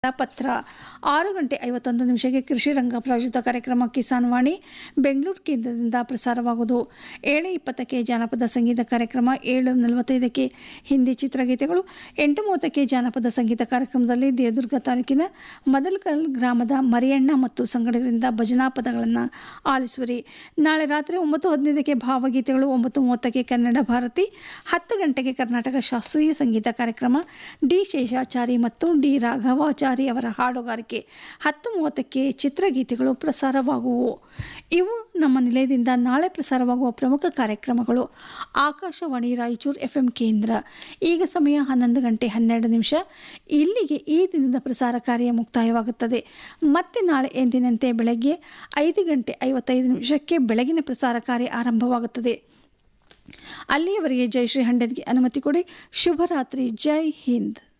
ಪತ್ರ ಆರು ಗಂಟೆ ಐವತ್ತೊಂದು ನಿಮಿಷಕ್ಕೆ ಕೃಷಿ ರಂಗ ಪ್ರಾಯೋಜಿತ ಕಾರ್ಯಕ್ರಮ ಕಿಸಾನ್ ವಾಣಿ ಬೆಂಗಳೂರು ಕೇಂದ್ರದಿಂದ ಪ್ರಸಾರವಾಗುವುದು ಏಳು ಇಪ್ಪತ್ತಕ್ಕೆ ಜಾನಪದ ಸಂಗೀತ ಕಾರ್ಯಕ್ರಮ ಏಳು ನಲವತ್ತೈದಕ್ಕೆ ಹಿಂದಿ ಚಿತ್ರಗೀತೆಗಳು ಎಂಟು ಮೂವತ್ತಕ್ಕೆ ಜಾನಪದ ಸಂಗೀತ ಕಾರ್ಯಕ್ರಮದಲ್ಲಿ ದೇವದುರ್ಗ ತಾಲೂಕಿನ ಮದಲ್ಕಲ್ ಗ್ರಾಮದ ಮರಿಯಣ್ಣ ಮತ್ತು ಸಂಗಡಿಗರಿಂದ ಭಜನಾ ಪದಗಳನ್ನು ಆಲಿಸುವರಿ ನಾಳೆ ರಾತ್ರಿ ಒಂಬತ್ತು ಹದಿನೈದಕ್ಕೆ ಭಾವಗೀತೆಗಳು ಒಂಬತ್ತು ಮೂವತ್ತಕ್ಕೆ ಕನ್ನಡ ಭಾರತಿ ಹತ್ತು ಗಂಟೆಗೆ ಕರ್ನಾಟಕ ಶಾಸ್ತ್ರೀಯ ಸಂಗೀತ ಕಾರ್ಯಕ್ರಮ ಡಿ ಶೇಷಾಚಾರಿ ಮತ್ತು ಡಿ ರಾಘವಾಚಾರಿ ಅವರ ಹಾಡುಗಾರಿಕೆ ಹತ್ತು ಮೂವತ್ತಕ್ಕೆ ಚಿತ್ರಗೀತೆಗಳು ಪ್ರಸಾರವಾಗುವು ಇವು ನಮ್ಮ ನಿಲಯದಿಂದ ನಾಳೆ ಪ್ರಸಾರವಾಗುವ ಪ್ರಮುಖ ಕಾರ್ಯಕ್ರಮಗಳು ಆಕಾಶವಾಣಿ ರಾಯಚೂರು ಎಫ್ ಎಂ ಕೇಂದ್ರ ಈಗ ಸಮಯ ಹನ್ನೊಂದು ಗಂಟೆ ಹನ್ನೆರಡು ನಿಮಿಷ ಇಲ್ಲಿಗೆ ಈ ದಿನದ ಪ್ರಸಾರ ಕಾರ್ಯ ಮುಕ್ತಾಯವಾಗುತ್ತದೆ ಮತ್ತೆ ನಾಳೆ ಎಂದಿನಂತೆ ಬೆಳಗ್ಗೆ ಐದು ಗಂಟೆ ಐವತ್ತೈದು ನಿಮಿಷಕ್ಕೆ ಬೆಳಗಿನ ಪ್ರಸಾರ ಕಾರ್ಯ ಆರಂಭವಾಗುತ್ತದೆ ಅಲ್ಲಿಯವರೆಗೆ ಜೈ ಶ್ರೀ ಹಂಡೆದ್ಗೆ ಅನುಮತಿ ಕೊಡಿ ಶುಭರಾತ್ರಿ ಜೈ ಹಿಂದ್